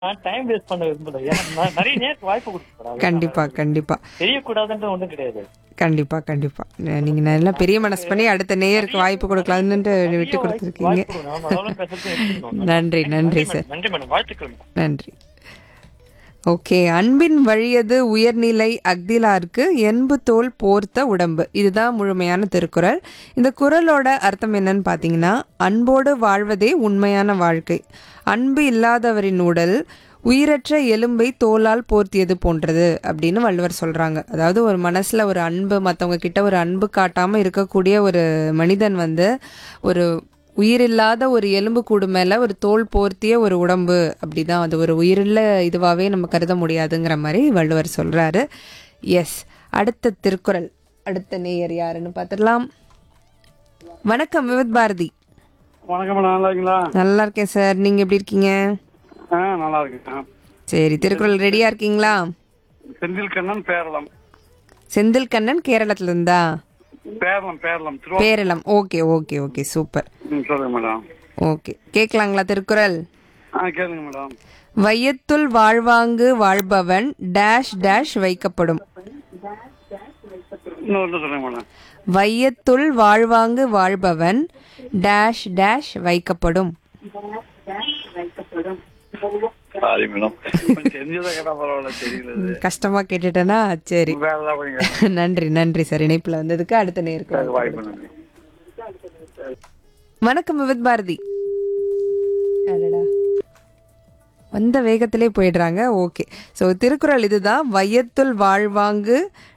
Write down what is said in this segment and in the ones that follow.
நான் time waste பண்ண விரும்பல ஏன்னா நான் நிறைய நேரத்துக்கு வாய்ப்பு கொடுத்துறேன் கண்டிப்பா கண்டிப்பா தெரியக்கூடாதுன்ற ஒன்றும் கிடையாது கண்டிப்பா கண்டிப்பா ந- நீங்க நல்லா பெரிய மனசு பண்ணி அடுத்த நேயருக்கு வாய்ப்பு கொடுக்கலாம்னு விட்டு கொடுத்துருக்கீங்க வாய்ப்பு கொடுங்க. ஆமா, அதெல்லாம் பேசுறது எடுத்துக்கணும். நன்றி நன்றி சார் மேடம். நன்றி மேடம் வாழ்த்துக்கள் மேடம். நன்றி ஓகே அன்பின் வழியது உயர்நிலை அக்திலாருக்கு என்பு தோல் போர்த்த உடம்பு இதுதான் முழுமையான திருக்குறள் இந்த குறளோட அர்த்தம் என்னன்னு பார்த்தீங்கன்னா அன்போடு வாழ்வதே உண்மையான வாழ்க்கை அன்பு இல்லாதவரின் உடல் உயிரற்ற எலும்பை தோலால் போர்த்தியது போன்றது அப்படின்னு வள்ளுவர் சொல்றாங்க அதாவது ஒரு மனசுல ஒரு அன்பு மற்றவங்க கிட்ட ஒரு அன்பு காட்டாம இருக்கக்கூடிய ஒரு மனிதன் வந்து ஒரு உயிரில்லாத ஒரு எலும்பு கூடு மேல ஒரு தோல் போர்த்திய ஒரு உடம்பு அப்படிதான் அது ஒரு உயிரில்ல இதுவாகவே நம்ம கருத முடியாதுங்கிற மாதிரி வள்ளுவர் சொல்றாரு எஸ் அடுத்த திருக்குறள் அடுத்த நேயர் யாருன்னு பார்த்துடலாம் வணக்கம் விவத் பாரதி வணக்கம் மேடம் நல்லா இருக்கீங்களா நல்லா இருக்கேன் சார் நீங்க எப்படி இருக்கீங்க ஆ நல்லா இருக்கேன் சரி திருக்குறள் ரெடியா இருக்கீங்களா செந்தில் கண்ணன் பேரளம் செந்தில் கண்ணன் கேரளத்துல இருந்தா பேரளம் பேரளம் திருவா Peralam okay okay okay super ம், சொல்லுங்க மேடம் ஓகே கேட்கலாங்களா திருக்குறள் ஆ கேளுங்க மேடம் வையத்துள் வாழ்வாங்கு வாழ்பவன் டேஷ் டேஷ் வைக்கப்படும் இன்னொரு சொல்லுங்க மேடம் வையத்துள் வாழ்வாங்கு வாழ்பவன் டேஷ் டேஷ் வைக்கப்படும் சாரி மேடம் கொஞ்சம் தெரிஞ்சதை கேட்டா பரவாயில்ல தெரியல இது. கஷ்டமா கேட்டுட்டேனா சரி வேற ஏதாவது கொஞ்சம் நன்றி நன்றி சார் இணைப்புல வந்ததுக்கு அடுத்த நேருக்கு கேட்க வாய்ப்பு நன்றி வணக்கம் விவித் பாரதி அடடா வந்த வேகத்திலே போயிடுறாங்க ஓகே ஸோ திருக்குறள் இதுதான் வையத்துள் வாழ்வாங்கு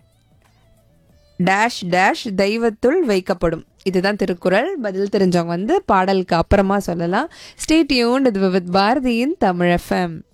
டேஷ் டேஷ் தெய்வத்துள் வைக்கப்படும் இதுதான் திருக்குறள் பதில் தெரிஞ்சவங்க வந்து பாடலுக்கு அப்புறமா சொல்லலாம் ஸ்டேட்யூன் இது விவித் பாரதியின் தமிழ் எஃப்எம்